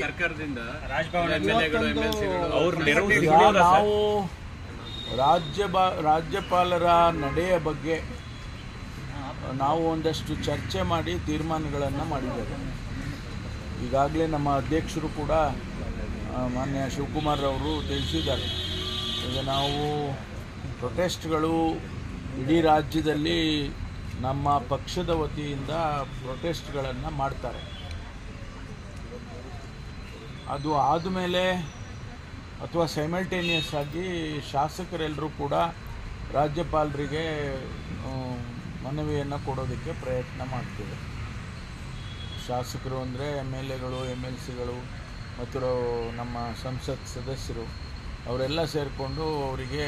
ಸರ್ಕಾರದಿಂದ ಅವ್ರ ನೆರವು ಈಗ ಸಿಗೋದಾ ಸರ್? ನಾವು ರಾಜ್ಯ ಬಾ ರಾಜ್ಯಪಾಲರ ನಡೆಯ ಬಗ್ಗೆ ನಾವು ಒಂದಷ್ಟು ಚರ್ಚೆ ಮಾಡಿ ತೀರ್ಮಾನಗಳನ್ನು ಮಾಡಿದ್ದೇವೆ ಈಗಾಗಲೇ ನಮ್ಮ ಅಧ್ಯಕ್ಷರು ಕೂಡ ಆ, ಮಾನ್ಯ ಶಿವಕುಮಾರ್ ಅವರು ತಿಳಿಸಿದ್ದಾರೆ ಈಗ ನಾವು ಪ್ರೊಟೆಸ್ಟ್ಗಳು ಇಡೀ ರಾಜ್ಯದಲ್ಲಿ ನಮ್ಮ ಪಕ್ಷದ ವತಿಯಿಂದ ಪ್ರೊಟೆಸ್ಟ್ಗಳನ್ನು ಮಾಡ್ತಾರೆ ಅದು ಆದಮೇಲೆ ಅಥವಾ ಸೈಮಲ್ಟೇನಿಯಸ್ ಆಗಿ ಶಾಸಕರೆಲ್ಲರೂ ಕೂಡ ರಾಜ್ಯಪಾಲರಿಗೆ ಮನವಿಯನ್ನು ಕೊಡೋದಕ್ಕೆ ಪ್ರಯತ್ನ ಮಾಡ್ತೀವಿ ಶಾಸಕರು ಅಂದರೆ ಎಮ್ ಎಲ್ ಎಗಳು ಎಮ್ ಎಲ್ ಸಿಗಳು ಮತ್ತು ರೋ- ನಮ್ಮ ಸಂಸತ್ ಸದಸ್ಯರು ಅವರೆಲ್ಲ ಸೇರಿಕೊಂಡು ಅವರಿಗೆ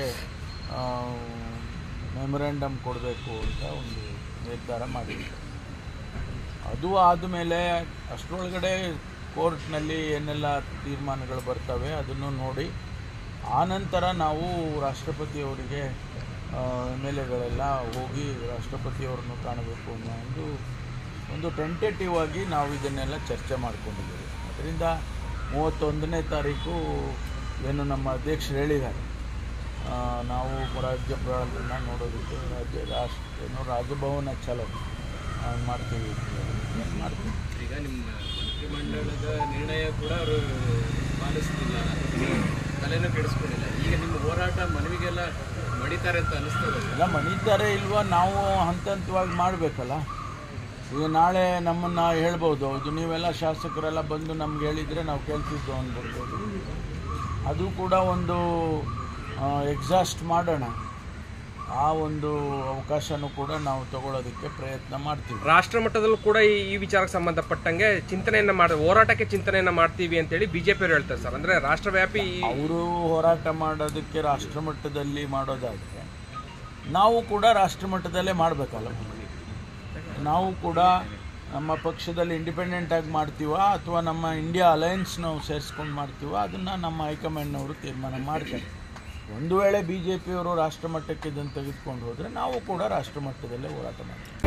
ಮೆಮೊರೆಂಡಮ್ ಕೊಡಬೇಕು ಅಂತ ಒಂದು ನಿರ್ಧಾರ ಮಾಡಿದ್ರು ಅದು ಆದಮೇಲೆ ಅಷ್ಟರೊಳಗಡೆ ಕೋರ್ಟ್ನಲ್ಲಿ ಏನೆಲ್ಲ ತೀರ್ಮಾನಗಳು ಬರ್ತವೆ ಅದನ್ನು ನೋಡಿ ಆನಂತರ ನಾವು ರಾಷ್ಟ್ರಪತಿಯವರಿಗೆ ಎಮ್ ಎಲ್ ಎಗಳೆಲ್ಲ ಹೋಗಿ ರಾಷ್ಟ್ರಪತಿಯವ್ರನ್ನು ಕಾಣಬೇಕು ಅನ್ನೋ ಒಂದು ಒಂದು ಟೆಂಟೇಟಿವ್ ಆಗಿ ನಾವು ಇದನ್ನೆಲ್ಲ ಚರ್ಚೆ ಮಾಡ್ಕೊಂಡಿದ್ದೀವಿ ಅದರಿಂದ ಮೂವತ್ತೊಂದನೇ ತಾರೀಕು ಏನು ನಮ್ಮ ಅಧ್ಯಕ್ಷರು ಹೇಳಿದ್ದಾರೆ ಆ, ನಾವು ರಾಜ್ಯಪಾಲರನ್ನ ನೋಡೋದಕ್ಕೆ ರಾಜ್ಯ ರಾಷ್ಟ್ರ ಏನು ರಾಜಭವನ ಚಲೋ ಆ, ಮಾಡ್ತೀವಿ ಅಂತ ಹೇಳಿ ಮಾಡ್ತೀವಿ ಈಗ ನಿಮ್ಮ ಮಂತ್ರಿಮಂಡಲದ ನಿರ್ಣಯ ಕೂಡ ಅವರು ಪಾಲಿಸ್ತಿಲ್ಲ ತಲೆನೂ ಕೆಡಿಸ್ಕೊಂಡಿಲ್ಲ ಈಗ ನಿಮ್ಮ ಹೋರಾಟ ಮನವಿಗೆಲ್ಲ ಮಡಿತಾರೆ ಅಂತ ಅನಿಸ್ತದೆ ಎಲ್ಲ ಮಣಿತಾರೆ ಇಲ್ವಾ ನಾವು ಹಂತ ಹಂತವಾಗಿ ಮಾಡಬೇಕಲ್ಲ ಈಗ ನಾಳೆ ನಮ್ಮನ್ನು ಹೇಳ್ಬೋದು ಹೌದು ನೀವೆಲ್ಲ ಶಾಸಕರೆಲ್ಲ ಬಂದು ನಮ್ಗೆ ಹೇಳಿದರೆ ನಾವು ಕೇಳ್ತಿದ್ದು ಅಂದ್ಬಿಡ್ಬೋದು ಅದು ಕೂಡ ಒಂದು ಎಕ್ಸಾಸ್ಟ್ ಮಾಡೋಣ ಆ ಒಂದು ಅವಕಾಶನೂ ಕೂಡ ನಾವು ತಗೊಳ್ಳೋದಕ್ಕೆ ಪ್ರಯತ್ನ ಮಾಡ್ತೀವಿ ರಾಷ್ಟ್ರ ಮಟ್ಟದಲ್ಲೂ ಕೂಡ ಈ ಈ ವಿಚಾರಕ್ಕೆ ಸಂಬಂಧಪಟ್ಟಂಗೆ ಚಿಂತನೆಯನ್ನ ಮಾಡ ಹೋರಾಟಕ್ಕೆ ಚಿಂತನೆಯನ್ನ ಮಾಡ್ತೀವಿ ಅಂತೇಳಿ ಬಿಜೆಪಿ ಹೇಳ್ತಾರೆ ಸರ್ ಅಂದ್ರೆ ರಾಷ್ಟ್ರವ್ಯಾಪಿ ಈ- ಅವರು ಹೋರಾಟ ಮಾಡೋದಕ್ಕೆ ರಾಷ್ಟ್ರ ಮಟ್ಟದಲ್ಲಿ ಮಾಡೋದಾದರೆ ನಾವು ಕೂಡ ರಾಷ್ಟ್ರ ಮಟ್ಟದಲ್ಲೇ ಮಾಡಬೇಕಲ್ಲ ನಾವು ಕೂಡ ನಮ್ಮ ಪಕ್ಷದಲ್ಲಿ ಇಂಡಿಪೆಂಡೆಂಟ್ ಆಗಿ ಮಾಡ್ತೀವ ಅಥವಾ ನಮ್ಮ ಇಂಡಿಯಾ ಅಲಯನ್ಸ್ ನಾವು ಸೇರಿಸ್ಕೊಂಡು ಮಾಡ್ತೀವ ಅದನ್ನು ನಮ್ಮ ಹೈಕಮಾಂಡ್ನವರು ತೀರ್ಮಾನ ಮಾಡ್ತಾರೆ ಒಂದು ವೇಳೆ ಬಿ ಜೆ ಪಿಯವರು ರಾಷ್ಟ್ರ ಮಟ್ಟಕ್ಕೆ ಇದನ್ನು ತೆಗೆದುಕೊಂಡು ಹೋದರೆ ನಾವು ಕೂಡ ರಾಷ್ಟ್ರ ಮಟ್ಟದಲ್ಲೇ ಹೋರಾಟ ಮಾಡ್ತೀವಿ